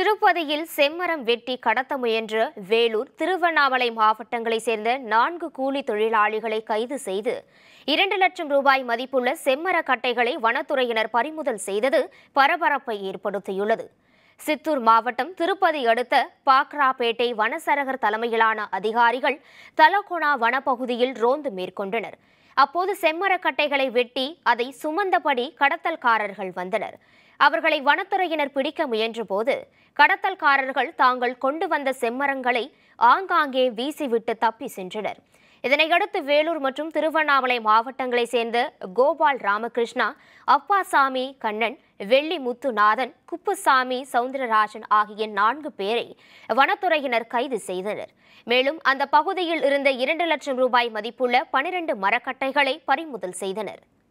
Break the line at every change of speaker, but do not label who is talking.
திருப்பதியில் செம்மரம் வெட்டி கடத்த முயன்ற வேலூர் திருவண்ணாமலை மாவட்டங்களைச் சேர்ந்த நான்கு கூலி தொழிலாளிகளை கைது செய்து இரண்டு லட்சம் ரூபாய் மதிப்புள்ள செம்மர கட்டைகளை வனத்துறையினர் பறிமுதல் செய்தது பரபரப்பை ஏற்படுத்தியுள்ளது சித்தூர் மாவட்டம் திருப்பதி அடுத்த பாக்ராபேட்டை வனசரகர் தலைமையிலான அதிகாரிகள் தலகோணா வனப்பகுதியில் ரோந்து மேற்கொண்டனர் அப்போது செம்மரக்கட்டைகளை வெட்டி அதை சுமந்தபடி கடத்தல்காரர்கள் வந்தனர் அவர்களை வனத்துறையினர் பிடிக்க முயன்றபோது கடத்தல்காரர்கள் தாங்கள் கொண்டு வந்த செம்மரங்களை ஆங்காங்கே வீசிவிட்டு தப்பி சென்றனர் இதனையடுத்து வேலூர் மற்றும் திருவண்ணாமலை மாவட்டங்களைச் சேர்ந்த கோபால் ராமகிருஷ்ணா அப்பாசாமி கண்ணன் வெள்ளி முத்துநாதன் குப்புசாமி சவுந்தரராஜன் ஆகிய நான்கு பேரை வனத்துறையினர் கைது செய்தனர் மேலும் அந்த பகுதியில் இருந்த இரண்டு லட்சம் ரூபாய் மதிப்புள்ள பனிரெண்டு மரக்கட்டைகளை பறிமுதல் செய்தனர்